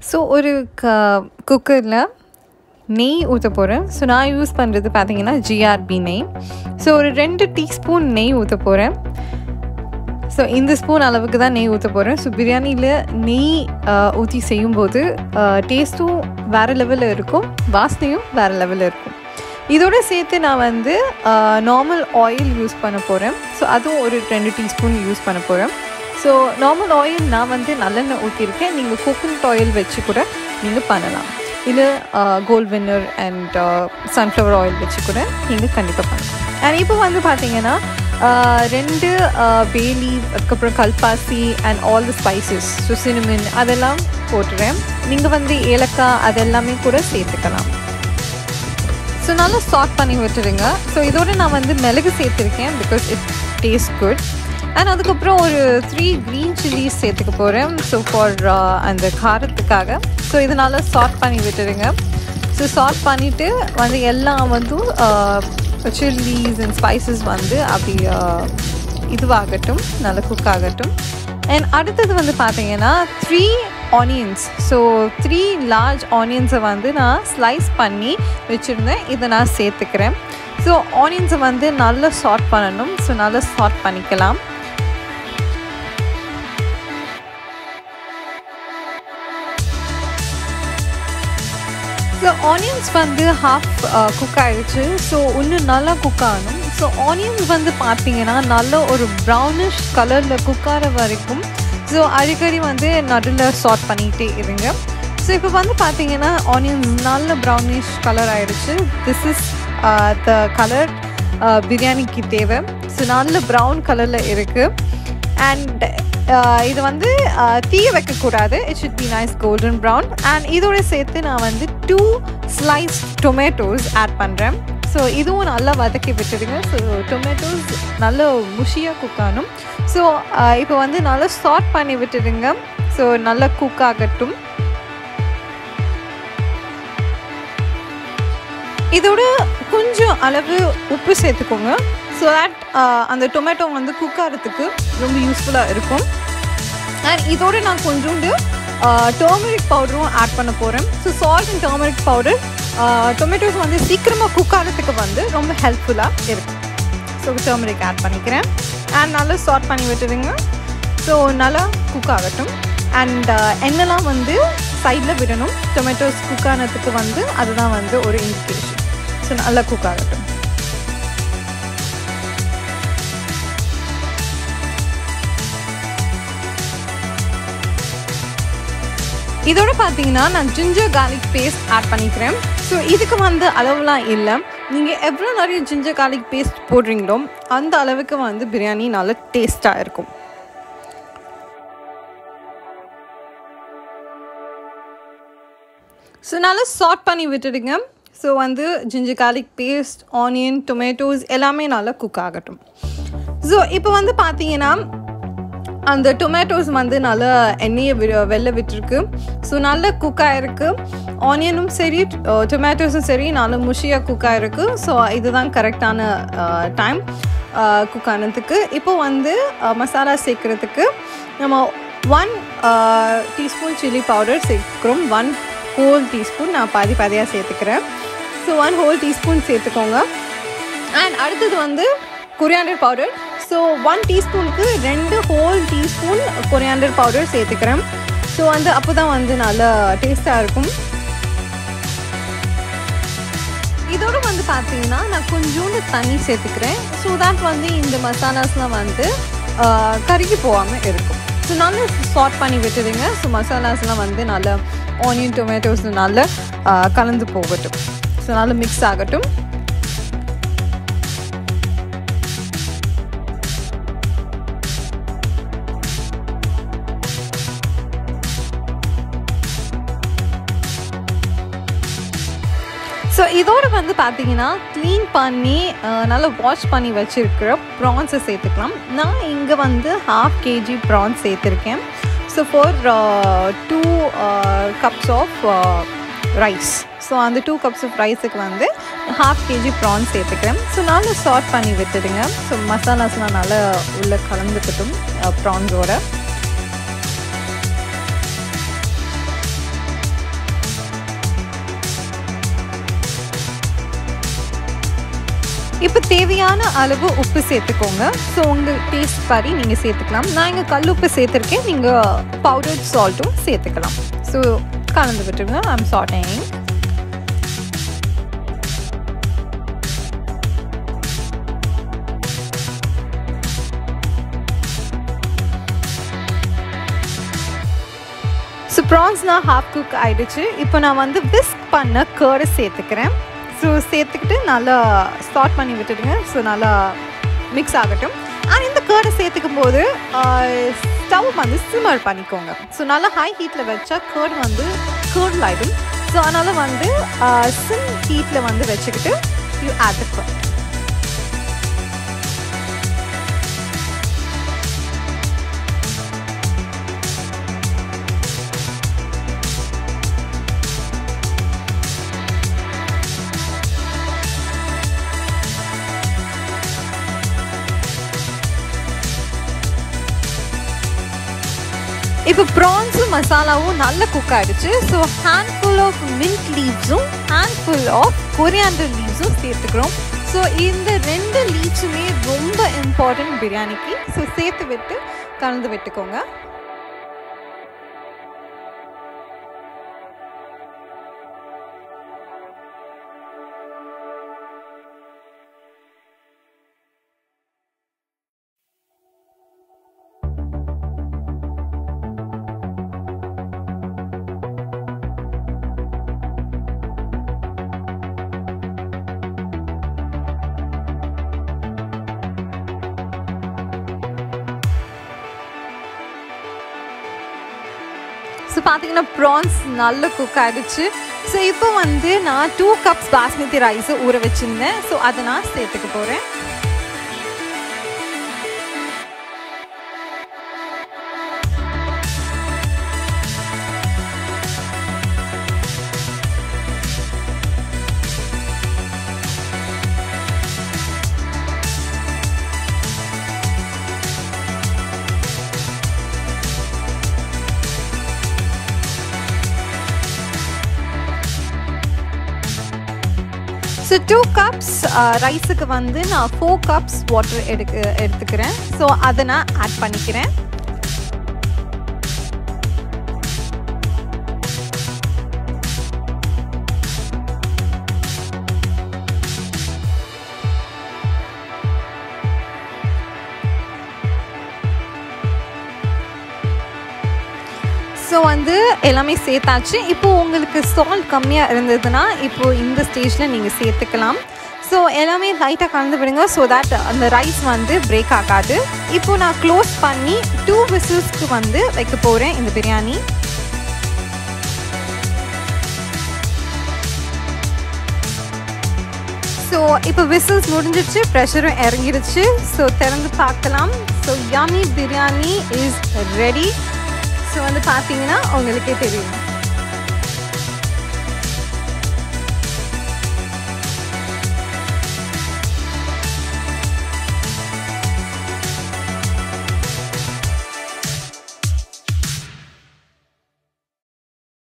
so ஒரு க குக்கரில் நெய் ஊற்ற போகிறேன் ஸோ நான் யூஸ் பண்ணுறது பார்த்தீங்கன்னா ஜிஆர்பி நெய் ஸோ ஒரு ரெண்டு டீஸ்பூன் நெய் ஊற்ற போகிறேன் ஸோ இந்த ஸ்பூன் அளவுக்கு தான் நெய் ஊற்ற போகிறேன் ஸோ பிரியாணியில் நெய் ஊற்றி செய்யும்போது டேஸ்ட்டும் வேறு லெவலில் இருக்கும் வாசனையும் வேறு லெவலில் இருக்கும் இதோட சேர்த்து நான் வந்து நார்மல் ஆயில் யூஸ் பண்ண போகிறேன் ஸோ அதுவும் ஒரு ரெண்டு டீஸ்பூன் யூஸ் பண்ண போகிறேன் ஸோ நார்மல் ஆயில் நான் வந்து நல்லெண்ணெய் ஊற்றிருக்கேன் நீங்கள் கோகோனட் ஆயில் வச்சு கூட நீங்கள் பண்ணலாம் இல்லை Gold Winner and sunflower oil வச்சு கூட நீங்கள் கண்டிப்பாக பண்ணலாம் அண்ட் இப்போ வந்து பார்த்தீங்கன்னா ரெண்டு பேலி அதுக்கப்புறம் கல்பாசி and all the spices so cinnamon அதெல்லாம் போட்டுறேன் நீங்கள் வந்து ஏலக்காய் அதெல்லாமே கூட சேர்த்துக்கலாம் ஸோ நல்லா சாட் பண்ணி விட்டுருங்க ஸோ இதோட நான் வந்து மிளகு சேர்த்துருக்கேன் because it taste good and அதுக்கப்புறம் ஒரு த்ரீ க்ரீன் சில்லிஸ் சேர்த்துக்க போகிறேன் ஸோ ஃபார் அந்த காரத்துக்காக ஸோ இது நல்லா சாட் பண்ணி விட்டுருங்க ஸோ சாட் பண்ணிவிட்டு வந்து எல்லாம் வந்து சில்லிஸ் அண்ட் ஸ்பைசஸ் வந்து அப்படி இதுவாகட்டும் நல்லா குக் ஆகட்டும் அண்ட் அடுத்தது வந்து பார்த்தீங்கன்னா three onions so three large ஆனியன்ஸை வந்து நான் ஸ்லைஸ் பண்ணி வச்சுருந்தேன் இதை நான் சேர்த்துக்கிறேன் ஸோ ஆனியன்ஸை வந்து நல்லா சாட் பண்ணணும் ஸோ நல்லா சாட் பண்ணிக்கலாம் ஸோ ஆனியன்ஸ் வந்து ஹாஃப் குக் ஆகிடுச்சு ஸோ இன்னும் நல்லா குக் ஆகணும் ஸோ ஆனியன்ஸ் வந்து பார்த்தீங்கன்னா நல்ல ஒரு ப்ரௌனிஷ் கலரில் குக் ஆகிற வரைக்கும் ஸோ அடிக்கடி வந்து நடுவில் சாட் பண்ணிகிட்டே இருங்க ஸோ இப்போ வந்து பார்த்தீங்கன்னா ஆனியன்ஸ் நல்ல ப்ரௌனிஷ் கலர் ஆகிடுச்சு திஸ் இஸ் த கலர் பிரியாணிக்கு தேவை ஸோ நல்ல ப்ரௌன் கலரில் இருக்குது அண்ட் இது வந்து தீய வைக்கக்கூடாது it should be nice golden brown and இதோட சேர்த்து நான் வந்து டூ ஸ்லைஸ் டொமேட்டோஸ் ஆட் பண்ணுறேன் ஸோ இதுவும் நல்லா வதக்கி விட்டுடுங்க ஸோ டொமேட்டோஸ் நல்ல முஷியாக குக் ஆகணும் ஸோ இப்போ வந்து நல்லா சாட் பண்ணி விட்டுடுங்க ஸோ நல்லா குக் ஆகட்டும் இதோட கொஞ்சம் அளவு உப்பு சேர்த்துக்கோங்க ஸோ தட் அந்த டொமேட்டோ வந்து குக் ஆகிறதுக்கு ரொம்ப யூஸ்ஃபுல்லாக இருக்கும் அண்ட் இதோட நான் கொஞ்சோண்டு டர்மரிக் பவுடரும் ஆட் பண்ண போகிறேன் so salt and turmeric powder tomatoes வந்து சீக்கிரமாக குக் ஆகிறதுக்கு வந்து ரொம்ப ஹெல்ப்ஃபுல்லாக இருக்கும் ஸோ டர்மரிக் ஆட் பண்ணிக்கிறேன் அண்ட் நல்லா சாட் பண்ணி விட்டுருங்க ஸோ நல்லா குக் ஆகட்டும் அண்ட் எண்ணெய்லாம் வந்து சைடில் விடணும் டொமேட்டோஸ் குக் ஆனதுக்கு வந்து அதுதான் வந்து ஒரு இண்டிகேஷன் ஸோ நல்லா குக் ஆகட்டும் இதோட பார்த்தீங்கன்னா நான் ஜிஞ்சர் கார்லிக் பேஸ்ட் ஆட் பண்ணிக்கிறேன் ஸோ இதுக்கு வந்து அளவுலாம் இல்லை நீங்கள் எவ்வளோ நிறைய ஜிஞ்சர் கார்லிக் பேஸ்ட் போடுறீங்களோ அந்த அளவுக்கு வந்து பிரியாணி நல்லா டேஸ்ட்டாக இருக்கும் ஸோ நல்லா சாட் பண்ணி விட்டுடுங்க ஸோ வந்து ginger garlic paste onion tomatoes எல்லாமே நல்லா குக் ஆகட்டும் ஸோ இப்போ வந்து பார்த்தீங்கன்னா அந்த டொமேட்டோஸ் வந்து நல்லா எண்ணெயை வி வெளில விட்டுருக்கு ஸோ நல்லா குக் ஆகிருக்கு ஆனியனும் சரி டொமேட்டோஸும் சரி நல்லா முஷியாக குக் ஆகிருக்கு ஸோ இதுதான் கரெக்டான டைம் குக் ஆனதுக்கு இப்போ வந்து மசாலா சேர்க்குறதுக்கு நம்ம ஒன் டீஸ்பூன் சில்லி பவுடர் சேர்க்குறோம் ஒன் ஹோல் டீஸ்பூன் நான் பாதி பாதியாக சேர்த்துக்கிறேன் ஸோ ஒன் ஹோல் டீஸ்பூன் சேர்த்துக்கோங்க அண்ட் அடுத்தது வந்து கொரியாண்டர் பவுடர் ஸோ ஒன் டீஸ்பூனுக்கு ரெண்டு ஹோல் டீஸ்பூன் கொரியாண்டர் பவுடர் சேர்த்துக்கிறேன் ஸோ வந்து அப்போ தான் வந்து நல்லா டேஸ்ட்டாக இருக்கும் இதோட வந்து பார்த்தீங்கன்னா நான் கொஞ்சோண்டு தண்ணி சேர்த்துக்கிறேன் ஸோ தட் வந்து இந்த மசாலாஸ்லாம் வந்து கருகி போகாமல் இருக்கும் ஸோ நல்லா சாட் பண்ணி விட்டுடுங்க ஸோ மசாலாஸ்லாம் வந்து நல்லா ஆனியன் டொமேட்டோஸ் நல்லா கலந்து போகட்டும் ஸோ நல்லா மிக்ஸ் ஆகட்டும் ஸோ இதோட வந்து பார்த்தீங்கன்னா க்ளீன் பண்ணி நல்லா வாஷ் பண்ணி வச்சுருக்கிற ப்ரான்ஸை சேர்த்துக்கலாம் நான் இங்கே வந்து ஹாஃப் கேஜி ப்ரான்ஸ் சேர்த்துருக்கேன் so for two cups of rice so அந்த டூ கப்ஸ் ஆஃப் ரைஸுக்கு வந்து ஹாஃப் கேஜி ப்ரான்ஸ் சேர்த்துக்கிறேன் ஸோ நல்லா சாட் பண்ணி விட்டுடுங்க ஸோ மசாலாஸ்லாம் நல்லா உள்ளே கலந்துக்கட்டும் ப்ரான்ஸோட இப்போ தேவையான அளவு உப்பு சேர்த்துக்கோங்க ஸோ உங்கள் டேஸ்ட் படி நீங்கள் சேர்த்துக்கலாம் நான் இங்கே கல் உப்பு சேர்த்துருக்கேன் நீங்கள் பவுடர் சால்ட்டும் சேர்த்துக்கலாம் ஸோ கலந்து விட்டுருங்க ஐம் சாட்டிங் ஸோ ப்ரான்ஸ்னால் ஹாஃப் குக் ஆயிடுச்சு இப்போ நான் வந்து விஸ்க் பண்ண கேர்டை சேர்த்துக்கிறேன் ஸோ சேர்த்துக்கிட்டு நல்லா ஸ்டார்ட் பண்ணி விட்டுடுங்க ஸோ நல்லா மிக்ஸ் ஆகட்டும் ஆனால் இந்த கேர்டை சேர்த்துக்கும் போது ஸ்டவ் வந்து சிம்மர் பண்ணிக்கோங்க ஸோ நல்லா ஹை ஹீட்டில் வச்சா கேர்டு வந்து கேர்டில் ஆகிடும் ஸோ அதனால் வந்து சிம் ஹீட்டில் வந்து வச்சுக்கிட்டு யூ ஆட் த கர்ட் இப்போ ப்ரான்ஸும் மசாலாவும் நல்ல குக் ஆகிடுச்சு ஸோ ஹேண்ட்ஃபுல் ஆஃப் மின்ட் லீவ்ஸும் ஹேண்ட்ஃபுல் ஆஃப் கொரியாண்டர் லீவ்ஸும் சேர்த்துக்கிறோம் ஸோ இந்த ரெண்டு லீவ்ஸுமே ரொம்ப இம்பார்ட்டன்ட் பிரியாணிக்கு ஸோ சேர்த்து விட்டு கலந்து விட்டுக்கோங்க ஸோ பார்த்தீங்கன்னா ப்ரான்ஸ் நல்ல குக் ஆகிடுச்சு ஸோ இப்போ வந்து நான் டூ கப்ஸ் பாஸ்மதி ரைஸை ஊற வச்சுருந்தேன் ஸோ அதை நான் சேர்த்துக்க போகிறேன் ஸோ டூ கப்ஸ் ரைஸுக்கு வந்து நான் ஃபோர் கப்ஸ் வாட்டர் எடுக்க எடுத்துக்கிறேன் ஸோ அதை நான் ஆட் பண்ணிக்கிறேன் ஸோ வந்து எல்லாமே சேர்த்தாச்சு இப்போ உங்களுக்கு சால்ட் கம்மியாக இருந்ததுன்னா இப்போ இந்த ஸ்டேஜில் நீங்கள் சேர்த்துக்கலாம் ஸோ எல்லாமே லைட்டாக கலந்து விடுங்க ஸோ தட் அந்த ரைஸ் வந்து பிரேக் ஆகாது இப்போ நான் க்ளோஸ் பண்ணி டூ விசில்ஸ்க்கு வந்து வைக்க போகிறேன் இந்த பிரியாணி ஸோ இப்போ விசில்ஸ் முடிஞ்சிச்சு ப்ரெஷரும் இறங்கிடுச்சு ஸோ திறந்து பார்க்கலாம் so yummy biryani is ready so வந்து பார்த்தீங்கன்னா உங்களுக்கே தெரியும்